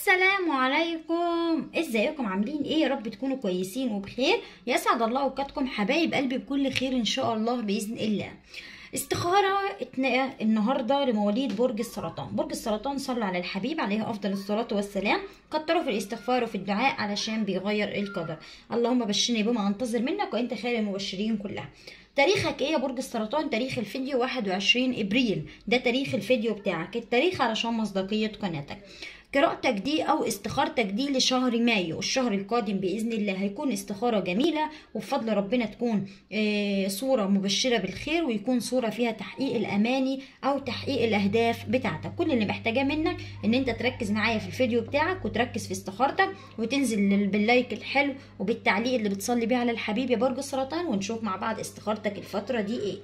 السلام عليكم ازيكم عاملين ايه يا رب تكونوا كويسين وبخير يسعد الله اوقاتكم حبايب قلبي بكل خير ان شاء الله باذن الله استخارة اتنا- النهاردة لمواليد برج السرطان برج السرطان صلوا على الحبيب عليه أفضل الصلاة والسلام كتروا في الاستغفار وفي الدعاء علشان بيغير القدر اللهم بشرني بما أنتظر منك وأنت خير المبشرين كلها تاريخك ايه يا برج السرطان تاريخ الفيديو 21 ابريل ده تاريخ الفيديو بتاعك التاريخ علشان مصداقية قناتك قراءتك دي او استخارتك دي لشهر مايو الشهر القادم باذن الله هيكون استخاره جميله وبفضل ربنا تكون آه، صوره مبشره بالخير ويكون صوره فيها تحقيق الاماني او تحقيق الاهداف بتاعتك كل اللي محتاجاه منك ان انت تركز معايا في الفيديو بتاعك وتركز في استخارتك وتنزل لل- باللايك الحلو وبالتعليق اللي بتصلي بيه على الحبيب يا برج السرطان ونشوف مع بعض استخارتك الفتره دي ايه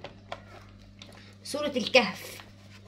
سوره الكهف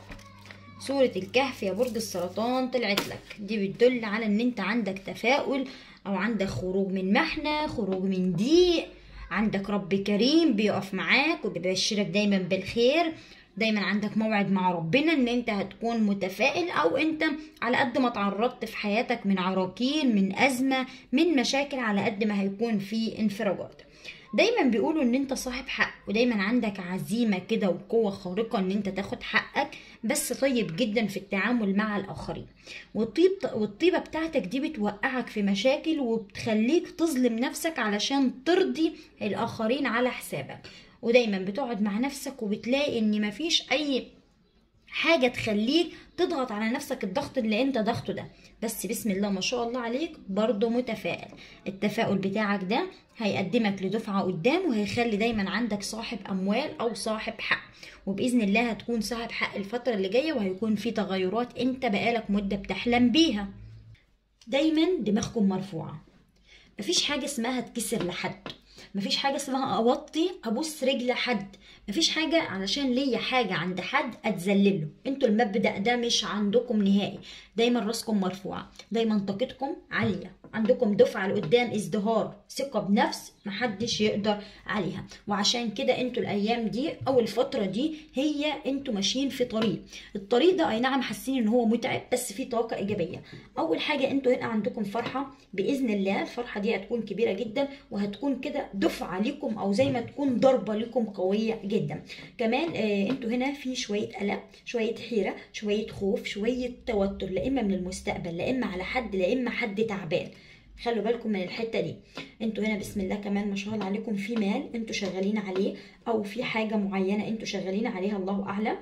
سورة الكهف يا برج السرطان طلعت لك دي بتدل على ان انت عندك تفاؤل او عندك خروج من محنة خروج من ضيق عندك رب كريم بيقف معاك وبيبشرك دايما بالخير دايما عندك موعد مع ربنا ان انت هتكون متفائل او انت على قد ما تعرضت في حياتك من عراكين من ازمة من مشاكل على قد ما هيكون في انفراجات دايما بيقولوا ان انت صاحب حق ودايما عندك عزيمة كده وقوة خارقة ان انت تاخد حقك بس طيب جدا في التعامل مع الاخرين والطيب والطيبة بتاعتك دي بتوقعك في مشاكل وبتخليك تظلم نفسك علشان ترضي الاخرين على حسابك ودايما بتقعد مع نفسك وبتلاقي ان مفيش اي حاجة تخليك تضغط على نفسك الضغط اللي انت ضغطه ده بس بسم الله ما شاء الله عليك برضه متفائل التفاؤل بتاعك ده هيقدمك لدفعة قدام وهيخلي دايما عندك صاحب أموال أو صاحب حق وبإذن الله هتكون صاحب حق الفترة اللي جاية وهيكون في تغيرات انت بقالك مدة بتحلم بيها دايما دماغكم مرفوعة مفيش حاجة اسمها تكسر لحد مفيش حاجة اسمها أوطي أبوس رجل حد مفيش حاجة علشان ليا حاجة عند حد أتذلله انتوا المبدأ ده مش عندكم نهائي دايما راسكم مرفوعة دايما طاقتكم عالية عندكم دفعة لقدام ازدهار ثقة بنفس محدش يقدر عليها وعشان كده انتوا الأيام دي أو الفترة دي هي انتوا ماشيين في طريق الطريق ده أي نعم حاسين إن هو متعب بس فيه طاقة إيجابية أول حاجة انتوا هنا عندكم فرحة بإذن الله الفرحة دي هتكون كبيرة جدا وهتكون كده دفعة ليكم أو زي ما تكون ضربة ليكم قوية جدا كمان آه انتوا هنا في شوية قلق شوية حيرة شوية خوف شوية توتر لا إما من المستقبل لا إما على حد لا إما حد تعبان خلوا بالكم من الحته دي انتوا هنا بسم الله كمان ما شاء الله عليكم في مال انتوا شغالين عليه او في حاجه معينه انتوا شغالين عليها الله اعلم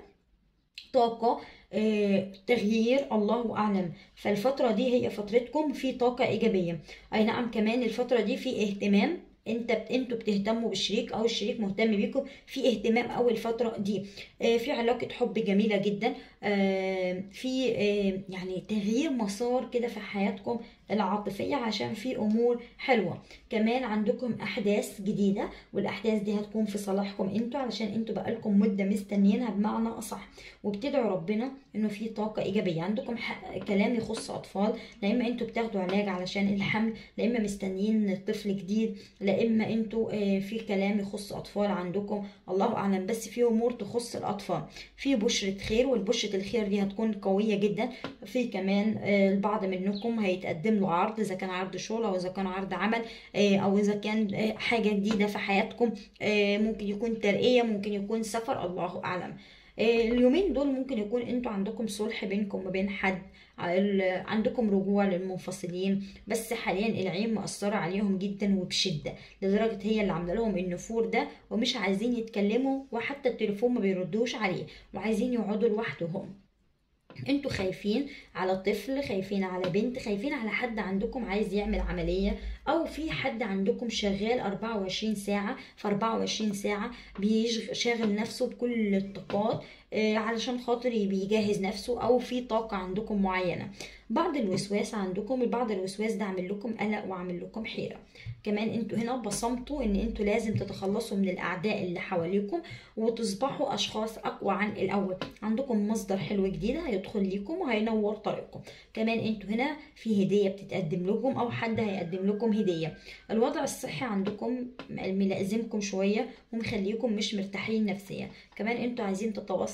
طاقة آه، تغيير الله أعلم فالفترة دي هي فترتكم في طاقة إيجابية أي نعم كمان الفترة دي في اهتمام انت انتوا بتهتموا بالشريك او الشريك مهتم بيكم في اهتمام اول فتره دي آه، في علاقه حب جميله جدا آه، في آه، يعني تغيير مسار كده في حياتكم العاطفيه عشان في امور حلوه كمان عندكم احداث جديده والاحداث دي هتكون في صالحكم انتوا علشان انتوا بقالكم مده مستنيينها بمعنى اصح وبتدعوا ربنا انه في طاقه ايجابيه عندكم ح- كلام يخص اطفال لا اما انتوا بتاخدوا علاج علشان الحمل لا اما مستنيين طفل جديد لا اما انتوا آه، في كلام يخص اطفال عندكم الله اعلم بس في امور تخص الاطفال في بشرة خير والبشرة الخير دي هتكون قوية جدا في كمان آه، البعض منكم هيتقدم له عرض اذا كان عرض شغل او اذا كان عرض عمل آه، او اذا كان آه، حاجة جديدة في حياتكم آه، ممكن يكون ترقية ممكن يكون سفر الله اعلم آه، اليومين دول ممكن يكون انتوا عندكم صلح بينكم وبين حد ال- عندكم رجوع للمنفصلين بس حاليا العين مأثرة عليهم جدا وبشدة لدرجة هي اللي عاملة لهم النفور ده ومش عايزين يتكلموا وحتى التليفون ما بيردوش عليه وعايزين يقعدوا لوحدهم انتوا خايفين على طفل خايفين على بنت خايفين على حد عندكم عايز يعمل عملية او في حد عندكم شغال 24 ساعة في 24 ساعة بيشغل نفسه بكل الطاقات آه، علشان خاطر بيجهز نفسه او في طاقة عندكم معينة بعض الوسواس عندكم بعض الوسواس ده عامل لكم قلق وعامل لكم حيرة كمان انتوا هنا بصمتوا ان انتوا لازم تتخلصوا من الاعداء اللي حواليكم وتصبحوا اشخاص اقوى عن الاول عندكم مصدر حلو جديد هيدخل ليكم وهينور طريقكم كمان انتوا هنا في هدية بتتقدم لكم او حد هيقدم لكم هدية الوضع الصحي عندكم ملازمكم شوية ومخليكم مش مرتاحين نفسيا كمان انتوا عايزين تتواصلوا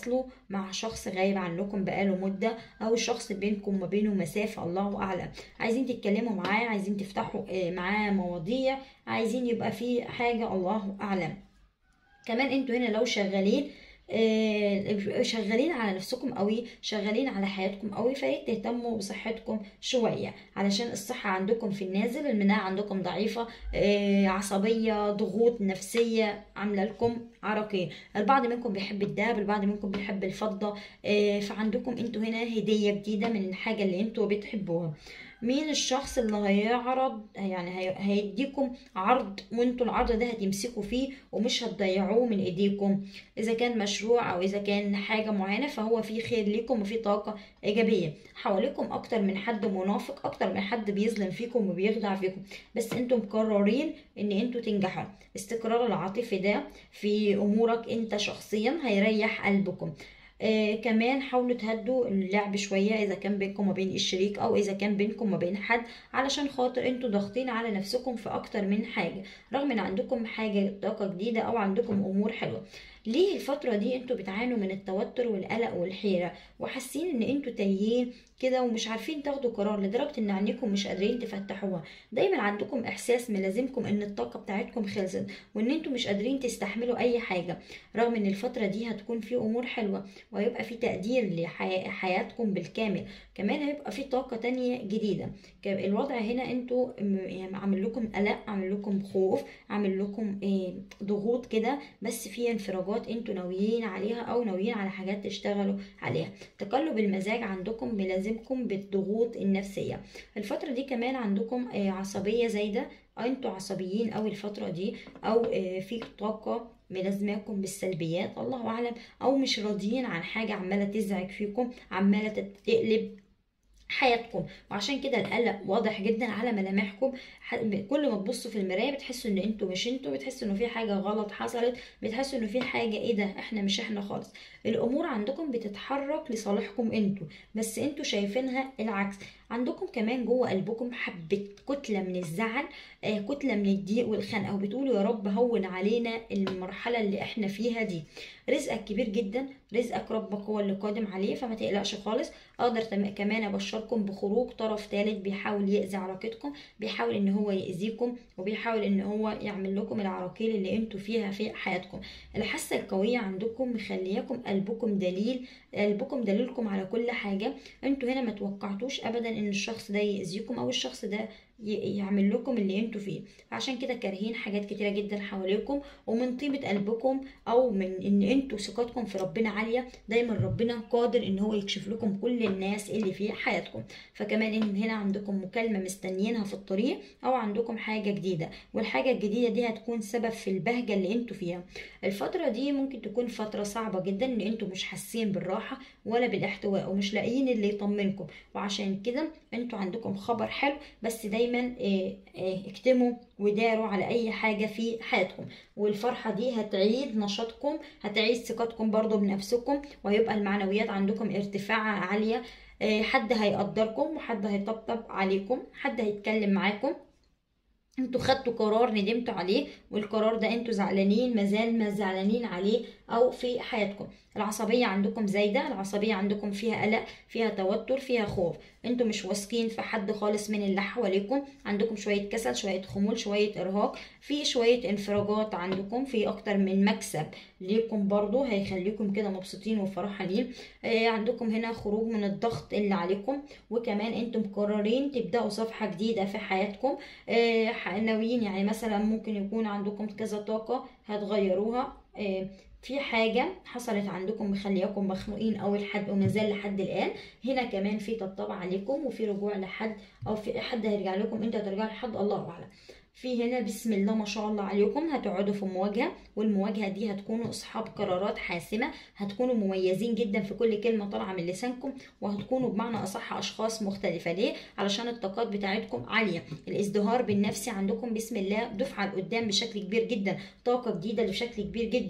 تتواصلوا مع شخص غايب عنكم بقاله مدة او الشخص بينكم وما بينه مسافة الله اعلم عايزين تتكلموا معاه عايزين تفتحوا آه، معاه مواضيع عايزين يبقى في حاجة الله اعلم كمان انتوا هنا لو شغالين آه، شغالين على نفسكم قوي شغالين على حياتكم قوي فياريت تهتموا بصحتكم شويه علشان الصحه عندكم في النازل المناعه عندكم ضعيفه آه، عصبيه ضغوط نفسيه عامله لكم عراقين البعض منكم بيحب الدهب البعض منكم بيحب الفضه آه، فعندكم انتوا هنا هديه جديده من الحاجه اللي انتوا بتحبوها مين الشخص اللي هيعرض يعني هي- هيديكم عرض وانتوا العرض ده هتمسكوا فيه ومش هتضيعوه من ايديكم اذا كان مشروع او اذا كان حاجه معينه فهو في خير ليكم وفي طاقه ايجابيه حواليكم اكتر من حد منافق اكتر من حد بيظلم فيكم وبيخدع فيكم بس انتم مقررين ان انتوا تنجحوا استقرار العاطفي ده في امورك انت شخصيا هيريح قلبكم آه كمان حاولوا تهدوا اللعب شوية إذا كان بينكم وبين الشريك أو إذا كان بينكم وبين حد علشان خاطر انتوا ضاغطين على نفسكم في أكتر من حاجة رغم إن عندكم حاجة طاقة جديدة أو عندكم أمور حلوة ليه الفترة دي انتوا بتعانوا من التوتر والقلق والحيرة وحاسين ان انتوا تايهين كده ومش عارفين تاخدوا قرار لدرجة ان عينيكم مش قادرين تفتحوها دايما عندكم احساس ملازمكم ان الطاقة بتاعتكم خلصت وان انتوا مش قادرين تستحملوا اي حاجة رغم ان الفترة دي هتكون في امور حلوة وهيبقى في تقدير لحياتكم بالكامل كمان هيبقى في طاقة تانية جديدة ك- الوضع هنا انتوا م- يعني عامل لكم قلق عامل لكم خوف عامل لكم آه، ضغوط كده بس في انفراجات انتوا ناويين عليها او ناويين على حاجات تشتغلوا عليها تقلب المزاج عندكم بيلازمكم بالضغوط النفسية الفترة دي كمان عندكم آه، عصبية زايدة أو انتوا عصبيين أوي الفترة دي او آه، في طاقة ملازماكم بالسلبيات الله اعلم او مش راضيين عن حاجة عمالة تزعج فيكم عمالة تقلب حياتكم وعشان كده القلق واضح جدا على ملامحكم ح- كل ما تبصوا في المرايه بتحسوا ان انتوا مش انتوا بتحسوا انه في حاجه غلط حصلت بتحسوا انه في حاجه ايه ده احنا مش احنا خالص الامور عندكم بتتحرك لصالحكم انتوا بس انتوا شايفينها العكس عندكم كمان جوه قلبكم حبه كتله من الزعل آه كتله من الضيق والخنقه وبتقولوا يا رب هون علينا المرحله اللي احنا فيها دي رزقك كبير جدا رزقك ربك هو اللي قادم عليه فما تقلقش خالص اقدر تم- كمان ابشركم بخروج طرف ثالث بيحاول يأذي علاقتكم بيحاول ان هو يأذيكم وبيحاول ان هو يعمل لكم العراقيل اللي انتوا فيها في حياتكم الحاسه القويه عندكم مخلياكم قلبكم دليل قلبكم دليلكم على كل حاجه انتوا هنا ما توقعتوش ابدا ان الشخص ده يأذيكم او الشخص ده ي- يعمل لكم اللي انتوا فيه عشان كده كارهين حاجات كتيره جدا حواليكم ومن طيبه قلبكم او من ان انتوا ثقتكم في ربنا عاليه دايما ربنا قادر ان هو يكشف لكم كل الناس اللي في حياتكم فكمان ان هنا عندكم مكالمه مستنيينها في الطريق او عندكم حاجه جديده والحاجه الجديده دي هتكون سبب في البهجه اللي انتوا فيها الفتره دي ممكن تكون فتره صعبه جدا ان انتوا مش حاسين بالراحه ولا بالاحتواء ومش لاقيين اللي يطمنكم وعشان كده انتوا عندكم خبر حلو بس دايما اه، اه، اكتموا وداروا على اي حاجه في حياتكم والفرحه دي هتعيد نشاطكم هتعيد ثقتكم برضو بنفسكم وهيبقى المعنويات عندكم ارتفاع عاليه اه، حد هيقدركم وحد هيطبطب عليكم حد هيتكلم معاكم انتوا خدتوا قرار ندمتوا عليه والقرار ده انتوا زعلانين مازال ما زعلانين عليه او في حياتكم العصبية عندكم زايدة العصبية عندكم فيها قلق فيها توتر فيها خوف انتوا مش واثقين في حد خالص من اللي حواليكم عندكم شوية كسل شوية خمول شوية ارهاق في شوية انفراجات عندكم في اكتر من مكسب ليكم برضو هيخليكم كده مبسوطين وفرحانين آه عندكم هنا خروج من الضغط اللي عليكم وكمان انتم مقررين تبدأوا صفحة جديدة في حياتكم آه، ح- ناويين يعني مثلا ممكن يكون عندكم كذا طاقة هتغيروها آه، في حاجة حصلت عندكم مخلياكم مخنوقين أو لحد وما زال لحد الآن هنا كمان في طبطبة عليكم وفي رجوع لحد أو في حد هيرجع لكم أنت هترجع لحد الله أعلم في هنا بسم الله ما شاء الله عليكم هتقعدوا في مواجهة والمواجهة دي هتكونوا أصحاب قرارات حاسمة هتكونوا مميزين جدا في كل كلمة طالعة من لسانكم وهتكونوا بمعنى أصح أشخاص مختلفة ليه؟ علشان الطاقات بتاعتكم عالية الازدهار بالنفسي عندكم بسم الله دفعة لقدام بشكل كبير جدا طاقة جديدة بشكل كبير جدا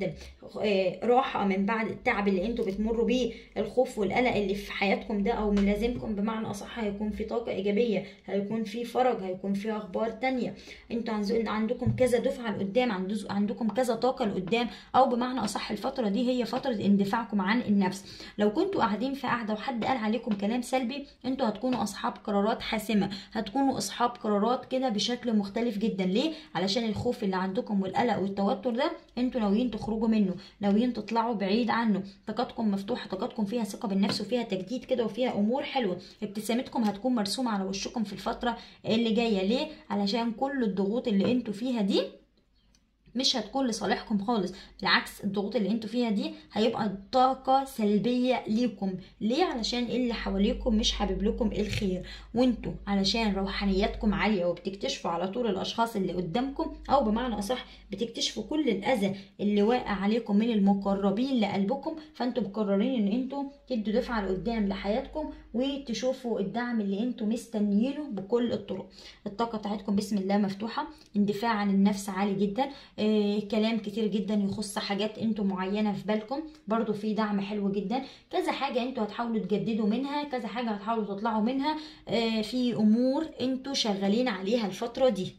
آه، راحه من بعد التعب اللي انتوا بتمروا بيه الخوف والقلق اللي في حياتكم ده او ملازمكم بمعنى اصح هيكون في طاقه ايجابيه هيكون في فرج هيكون في اخبار تانية انتوا عن- عندكم كذا دفعه لقدام عندز- عندكم كذا طاقه لقدام او بمعنى اصح الفتره دي هي فتره اندفاعكم عن النفس لو كنتوا قاعدين في قاعده وحد قال عليكم كلام سلبي انتوا هتكونوا اصحاب قرارات حاسمه هتكونوا اصحاب قرارات كده بشكل مختلف جدا ليه علشان الخوف اللي عندكم والقلق والتوتر ده انتوا ناويين تخرجوا منه ناويين تطلعوا بعيد عنه طاقتكم مفتوحه طاقتكم فيها ثقه بالنفس وفيها تجديد كده وفيها امور حلوه ابتسامتكم هتكون مرسومه على وشكم في الفتره اللي جايه ليه علشان كل الضغوط اللي انتوا فيها دي مش هتكون لصالحكم خالص بالعكس الضغوط اللي انتوا فيها دي هيبقى طاقة سلبية ليكم ليه علشان اللي حواليكم مش حابب لكم الخير وانتوا علشان روحانياتكم عالية وبتكتشفوا على طول الاشخاص اللي قدامكم او بمعنى اصح بتكتشفوا كل الاذى اللي واقع عليكم من المقربين لقلبكم فانتوا مقررين ان انتوا تدوا دفعة لقدام لحياتكم وتشوفوا الدعم اللي انتوا مستنيينه بكل الطرق الطاقة بتاعتكم بسم الله مفتوحة اندفاع عن النفس عالي جدا آه، كلام كتير جدا يخص حاجات انتوا معينة في بالكم برضو في دعم حلو جدا كذا حاجة انتوا هتحاولوا تجددوا منها كذا حاجة هتحاولوا تطلعوا منها آه، في امور انتوا شغالين عليها الفترة دي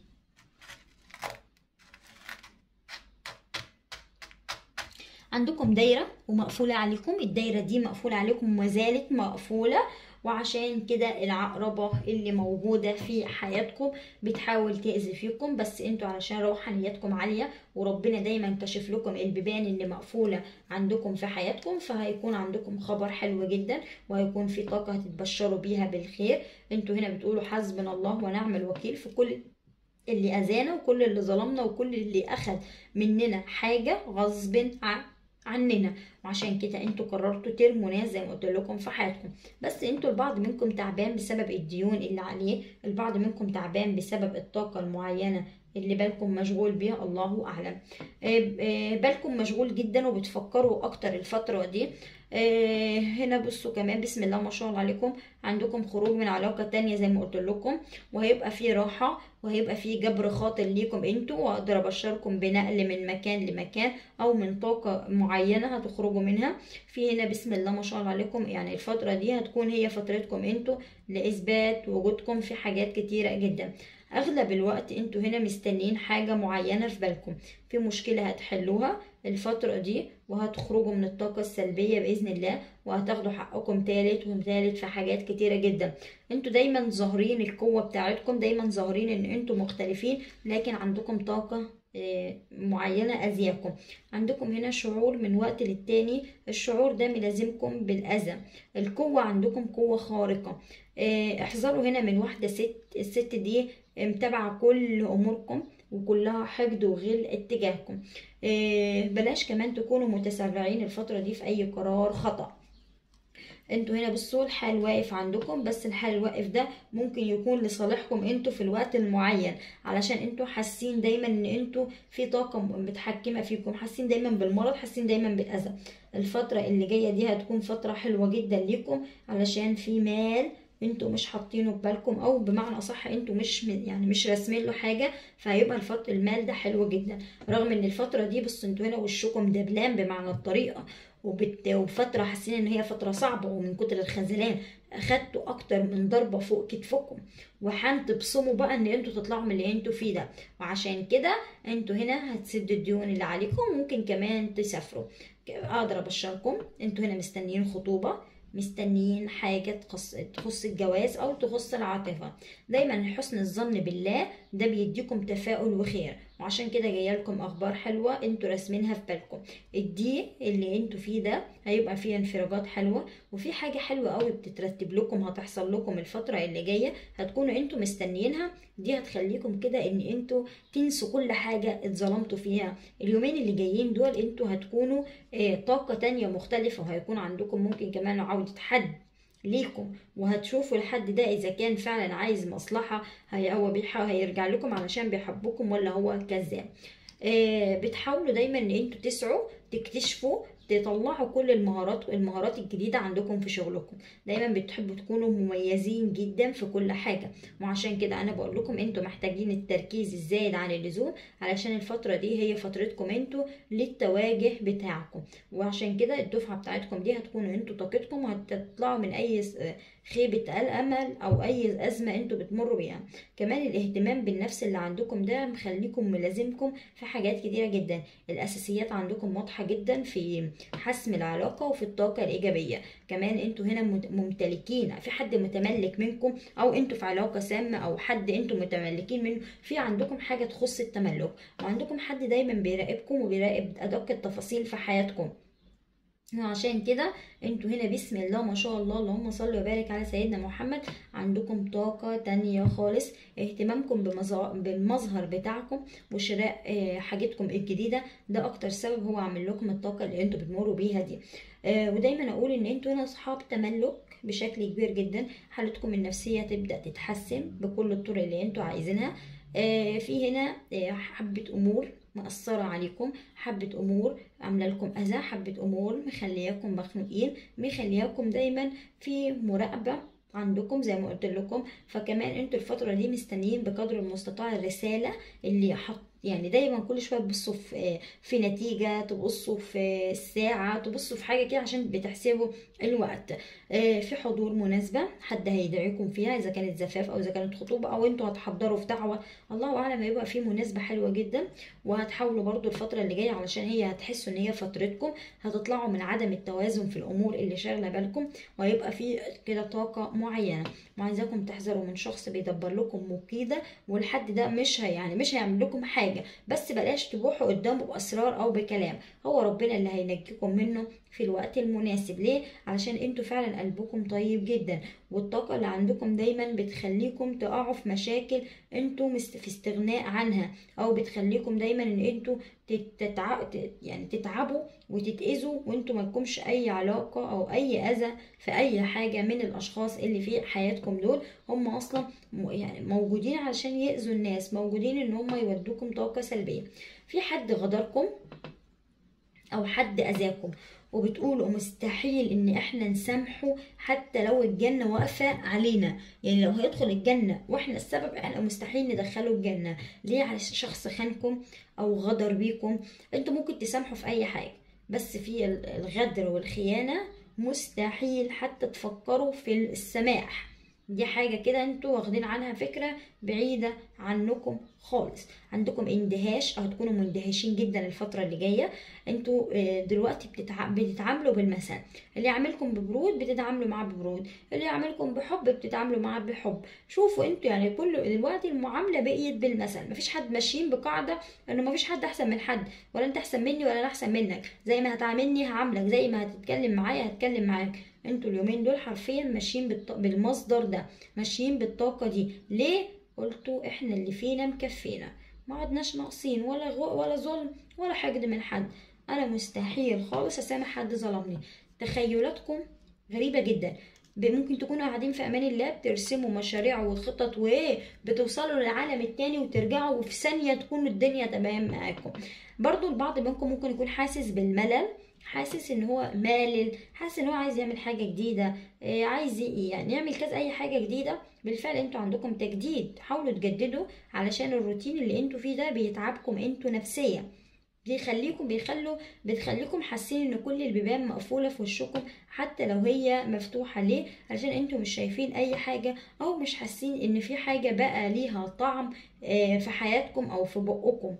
عندكم دايرة ومقفولة عليكم الدايرة دي مقفولة عليكم وما زالت مقفولة وعشان كده العقربة اللي موجودة في حياتكم بتحاول تأذي فيكم بس انتوا علشان روحانياتكم عالية وربنا دايما كشف لكم البيبان اللي مقفولة عندكم في حياتكم فهيكون عندكم خبر حلو جدا وهيكون في طاقة هتتبشروا بيها بالخير انتوا هنا بتقولوا حسبنا الله ونعم الوكيل في كل اللي أذانا وكل اللي ظلمنا وكل اللي أخد مننا حاجة غصب ع- عننا وعشان كده انتوا قررتوا ترموا ناس زي ما قلت لكم في حياتكم بس انتوا البعض منكم تعبان بسبب الديون اللي عليه البعض منكم تعبان بسبب الطاقة المعينة اللي بالكم مشغول بيها الله اعلم آه، آه، بالكم مشغول جدا وبتفكروا اكتر الفترة دي آه، هنا بصوا كمان بسم الله ما شاء الله عليكم عندكم خروج من علاقة تانية زي ما قلت لكم وهيبقى في راحة وهيبقى في جبر خاطر ليكم انتوا واقدر ابشركم بنقل من مكان لمكان او من طاقة معينة هتخرجوا منها في هنا بسم الله ما شاء الله عليكم يعني الفترة دي هتكون هي فترتكم انتوا لإثبات وجودكم في حاجات كتيرة جدا أغلب الوقت انتوا هنا مستنيين حاجة معينة في بالكم في مشكلة هتحلوها الفترة دي وهتخرجوا من الطاقة السلبية بإذن الله وهتاخدوا حقكم تالت وتالت في حاجات كتيرة جدا انتوا دايما ظاهرين القوة بتاعتكم دايما ظاهرين ان انتوا مختلفين لكن عندكم طاقة آه، معينة أذياكم عندكم هنا شعور من وقت للتاني الشعور ده ملازمكم بالأذى القوة عندكم قوة خارقة آه، احذروا هنا من واحدة ست الست دي متابعة كل أموركم وكلها حقد وغل اتجاهكم آه، بلاش كمان تكونوا متسرعين الفترة دي في أي قرار خطأ انتوا هنا بصوا الحال واقف عندكم بس الحال الواقف ده ممكن يكون لصالحكم انتوا في الوقت المعين علشان انتوا حاسين دايما ان انتوا في طاقة متحكمة فيكم حاسين دايما بالمرض حاسين دايما بالأذى الفترة اللي جاية دي هتكون فترة حلوة جدا ليكم علشان في مال انتوا مش حاطينه في بالكم او بمعنى اصح انتوا مش م- يعني مش راسمين له حاجه فهيبقى الفتره المال ده حلو جدا رغم ان الفتره دي بس انتوا هنا وشكم دبلان بمعنى الطريقه وبت... وفتره حاسين ان هي فتره صعبه ومن كتر الخذلان اخدتوا اكتر من ضربه فوق كتفكم وهتبصموا بقى ان انتوا تطلعوا من اللي انتوا فيه ده وعشان كده انتوا هنا هتسدوا الديون اللي عليكم ممكن كمان تسافروا اقدر ابشركم انتوا هنا مستنيين خطوبه مستنيين حاجة تخص, تخص الجواز أو تخص العاطفة دايما حسن الظن بالله ده بيديكم تفاؤل وخير وعشان كده جايه لكم اخبار حلوه انتوا راسمينها في بالكم الدي اللي انتوا فيه ده هيبقى فيه انفراجات حلوه وفي حاجه حلوه قوي بتترتب لكم هتحصل لكم الفتره اللي جايه هتكونوا انتوا مستنيينها دي هتخليكم كده ان انتوا تنسوا كل حاجه اتظلمتوا فيها اليومين اللي جايين دول انتوا هتكونوا آه، طاقه تانية مختلفه وهيكون عندكم ممكن كمان عوده حد ليكم وهتشوفوا الحد ده اذا كان فعلا عايز مصلحه هي هو بيح- هيرجع لكم علشان بيحبكم ولا هو كذاب آه، بتحاولوا دايما ان انتوا تسعوا تكتشفوا تطلعوا كل المهارات المهارات الجديده عندكم في شغلكم دايما بتحبوا تكونوا مميزين جدا في كل حاجه وعشان كده انا بقول لكم انتوا محتاجين التركيز الزايد عن اللزوم علشان الفتره دي هي فترتكم انتوا للتواجه بتاعكم وعشان كده الدفعه بتاعتكم دي هتكونوا انتوا طاقتكم وهتطلعوا من اي خيبة الأمل أو أي أزمة أنتوا بتمروا بيها كمان الاهتمام بالنفس اللي عندكم ده مخليكم ملازمكم في حاجات كتيرة جدا الأساسيات عندكم واضحة جدا في حسم العلاقة وفي الطاقة الإيجابية كمان أنتوا هنا ممتلكين في حد متملك منكم أو أنتوا في علاقة سامة أو حد أنتوا متملكين منه في عندكم حاجة تخص التملك وعندكم حد دايما بيراقبكم وبيراقب أدق التفاصيل في حياتكم وعشان كده انتوا هنا بسم الله ما شاء الله اللهم صل وبارك على سيدنا محمد عندكم طاقة تانية خالص اهتمامكم بالمظهر بتاعكم وشراء حاجتكم الجديدة ده اكتر سبب هو عامل لكم الطاقة اللي انتوا بتمروا بيها دي ودايما اقول ان انتوا هنا اصحاب تملك بشكل كبير جدا حالتكم النفسية تبدأ تتحسن بكل الطرق اللي انتوا عايزينها في هنا حبة امور مأثرة عليكم حبة أمور عاملة لكم أذى حبة أمور مخلياكم مخنوقين مخلياكم دايما في مراقبة عندكم زي ما قلت لكم فكمان انتوا الفترة دي مستنيين بقدر المستطاع الرسالة اللي حط يعني دايما كل شويه تبصوا في في نتيجه تبصوا في الساعه تبصوا في حاجه كده عشان بتحسبوا الوقت في حضور مناسبه حد هيدعيكم فيها اذا كانت زفاف او اذا كانت خطوبه او انتوا هتحضروا في دعوه الله اعلم هيبقى في مناسبه حلوه جدا وهتحاولوا برضو الفتره اللي جايه علشان هي هتحسوا ان هي فترتكم هتطلعوا من عدم التوازن في الامور اللي شاغله بالكم وهيبقى في كده طاقه معينه وعايزاكم تحذروا من شخص بيدبر لكم مكيده والحد ده مش هي يعني مش هيعمل لكم حاجه حاجة بس بلاش تبوحوا قدامه بأسرار أو بكلام هو ربنا اللي هينجيكم منه في الوقت المناسب ليه؟ علشان انتوا فعلا قلبكم طيب جدا والطاقة اللي عندكم دايما بتخليكم تقعوا في مشاكل انتوا في استغناء عنها او بتخليكم دايما ان انتوا تتع... يعني تتعبوا وتتأذوا وانتوا مالكمش اي علاقة او اي اذى في اي حاجة من الاشخاص اللي في حياتكم دول هم اصلا يعني موجودين علشان يأذوا الناس موجودين ان هم يودوكم طاقة سلبية في حد غدركم او حد اذاكم وبتقولوا مستحيل ان احنا نسامحه حتى لو الجنة واقفة علينا يعني لو هيدخل الجنة واحنا السبب احنا مستحيل ندخله الجنة ليه على شخص خانكم او غدر بيكم انتوا ممكن تسامحوا في اي حاجة بس في الغدر والخيانة مستحيل حتى تفكروا في السماح دي حاجة كده انتوا واخدين عنها فكرة بعيدة عنكم خالص عندكم اندهاش او هتكونوا مندهشين جدا الفترة اللي جاية انتوا دلوقتي بتتع... بتتعاملوا بالمثل اللي يعملكم ببرود بتتعاملوا معاه ببرود اللي يعملكم بحب بتتعاملوا معاه بحب شوفوا انتوا يعني كل دلوقتي المعاملة بقيت بالمثل مفيش حد ماشيين بقاعدة انه مفيش حد احسن من حد ولا انت احسن مني ولا انا احسن منك زي ما هتعاملني هعاملك زي ما هتتكلم معايا هتكلم معاك انتوا اليومين دول حرفيا ماشيين بالط... بالمصدر ده ماشيين بالطاقة دي ليه قلتوا احنا اللي فينا مكفينا ما عدناش ناقصين ولا غو ولا ظلم ولا حقد من حد انا مستحيل خالص اسامح حد ظلمني تخيلاتكم غريبة جدا ممكن تكونوا قاعدين في امان الله بترسموا مشاريع وخطط وايه بتوصلوا للعالم التاني وترجعوا وفي ثانية تكون الدنيا تمام معاكم برضو البعض منكم ممكن يكون حاسس بالملل حاسس ان هو مالل حاسس ان هو عايز يعمل حاجه جديده عايز يعني يعمل كذا اي حاجه جديده بالفعل انتوا عندكم تجديد حاولوا تجددوا علشان الروتين اللي انتوا فيه ده بيتعبكم انتوا نفسيا بيخليكم بيخلوا بتخليكم حاسين ان كل البيبان مقفوله في وشكم حتى لو هي مفتوحه ليه علشان انتوا مش شايفين اي حاجه او مش حاسين ان في حاجه بقى ليها طعم في حياتكم او في بقكم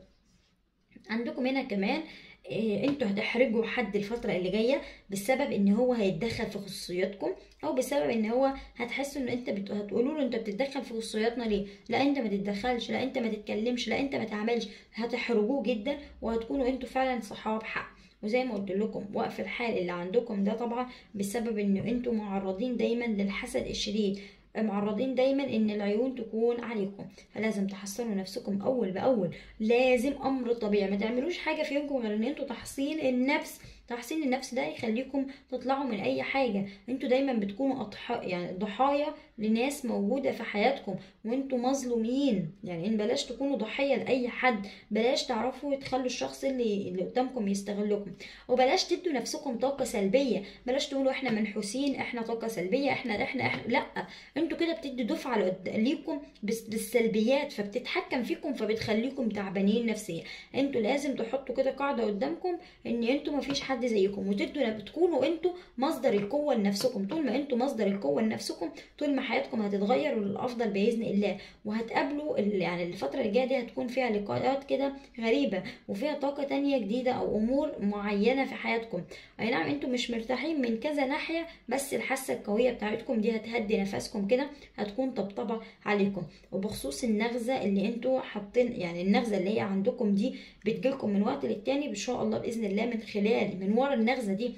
عندكم هنا كمان إيه انتوا هتحرجوا حد الفترة اللي جاية بسبب ان هو هيتدخل في خصوصياتكم او بسبب ان هو هتحسوا ان انت بت... هتقولوا له انت بتتدخل في خصوصياتنا ليه لا انت ما تتدخلش لا انت ما تتكلمش لا انت ما تعملش هتحرجوه جدا وهتكونوا انتوا فعلا صحاب حق وزي ما قلت لكم وقف الحال اللي عندكم ده طبعا بسبب ان انتوا معرضين دايما للحسد الشديد معرضين دايما ان العيون تكون عليكم فلازم تحصنوا نفسكم اول باول لازم امر طبيعي ما تعملوش حاجه في يومكم غير ان انتوا تحصين النفس تحسين النفس ده يخليكم تطلعوا من اي حاجه انتوا دايما بتكونوا أضحى يعني ضحايا لناس موجوده في حياتكم وانتوا مظلومين يعني ان بلاش تكونوا ضحيه لاي حد بلاش تعرفوا تخلوا الشخص اللي اللي قدامكم يستغلكم وبلاش تدوا نفسكم طاقه سلبيه بلاش تقولوا احنا منحوسين احنا طاقه سلبيه احنا احنا احنا لا انتوا كده بتدوا دفعه لقد- ليكم بس- بالسلبيات فبتتحكم فيكم فبتخليكم تعبانين نفسيا انتوا لازم تحطوا كده قاعده قدامكم ان انتوا مفيش حد زيكم وتدوا بتكونوا انتوا مصدر القوه لنفسكم طول ما انتوا مصدر القوه لنفسكم طول ما حياتكم هتتغير للافضل باذن الله وهتقابلوا ال- يعني الفتره الجايه دي هتكون فيها لقاءات كده غريبه وفيها طاقه تانية جديده او امور معينه في حياتكم اي نعم انتوا مش مرتاحين من كذا ناحيه بس الحاسه القويه بتاعتكم دي هتهدي نفسكم كده هتكون طبطبه عليكم وبخصوص النغزه اللي انتوا حاطين يعني النغزه اللي هي عندكم دي بتجيلكم من وقت للتاني ان شاء الله باذن الله من خلال من ورا النغزه دي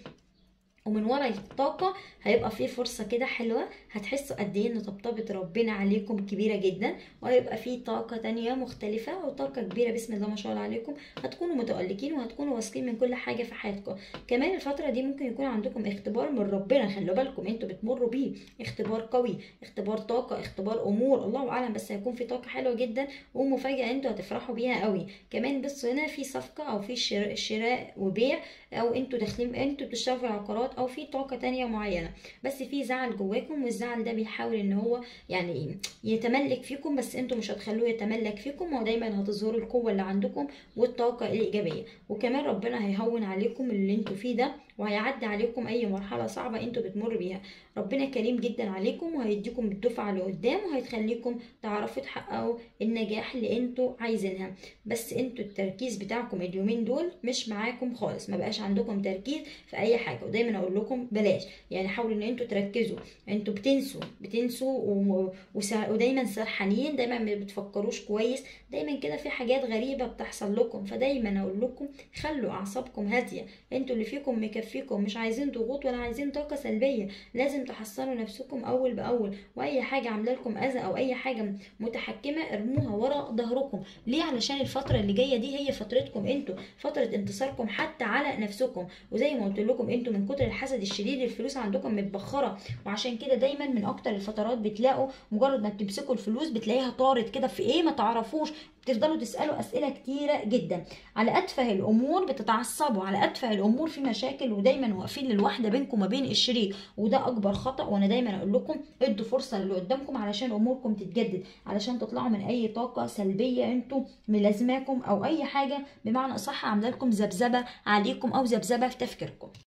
ومن ورا الطاقة هيبقى في فرصة كده حلوة هتحسوا قد ايه ان طبطبة ربنا عليكم كبيرة جدا وهيبقى في طاقة تانية مختلفة وطاقة كبيرة بسم الله ما شاء الله عليكم هتكونوا متألقين وهتكونوا واثقين من كل حاجة في حياتكم كمان الفترة دي ممكن يكون عندكم اختبار من ربنا خلوا بالكم انتوا بتمروا بيه اختبار قوي اختبار طاقة اختبار امور الله اعلم بس هيكون في طاقة حلوة جدا ومفاجأة انتوا هتفرحوا بيها قوي كمان بصوا هنا في صفقة او في شراء, شراء وبيع او انتوا داخلين انتوا بتشتغلوا في العقارات او في طاقه تانية معينه بس في زعل جواكم والزعل ده بيحاول ان هو يعني يتملك فيكم بس انتوا مش هتخلوه يتملك فيكم ودايما هتظهروا القوه اللي عندكم والطاقه الايجابيه وكمان ربنا هيهون عليكم اللي انتوا فيه ده وهيعدي عليكم اي مرحله صعبه انتوا بتمر بيها ربنا كريم جدا عليكم وهيديكم الدفعه لقدام وهيخليكم تعرفوا تحققوا النجاح اللي انتوا عايزينها بس انتوا التركيز بتاعكم اليومين دول مش معاكم خالص ما بقاش عندكم تركيز في اي حاجه ودايما اقول لكم بلاش يعني حاولوا ان انتوا تركزوا انتوا بتنسوا بتنسوا و... وسا... ودايما سرحانين دايما ما بتفكروش كويس دايما كده في حاجات غريبه بتحصل لكم فدايما اقول لكم خلوا اعصابكم هاديه انتوا اللي فيكم مكفيكم مش عايزين ضغوط ولا عايزين طاقه سلبيه لازم تحصنوا نفسكم اول باول واي حاجه عامله لكم اذى او اي حاجه متحكمه ارموها ورا ظهركم ليه علشان الفتره اللي جايه دي هي فترتكم انتوا فتره انتصاركم حتى على نفسكم وزي ما قلت لكم انتوا من كتر الحسد الشديد الفلوس عندكم متبخره وعشان كده دايما من اكتر الفترات بتلاقوا مجرد ما بتمسكوا الفلوس بتلاقيها طارت كده في ايه ما تعرفوش بتفضلوا تسالوا اسئله كتيره جدا على اتفه الامور بتتعصبوا على اتفه الامور في مشاكل ودايما واقفين للواحده بينكم وما بين الشريك وده اكبر خطا وانا دايما اقول لكم ادوا فرصه للي قدامكم علشان اموركم تتجدد علشان تطلعوا من اي طاقه سلبيه انتوا ملازماكم او اي حاجه بمعنى اصح عامله لكم ذبذبه عليكم او ذبذبه في تفكيركم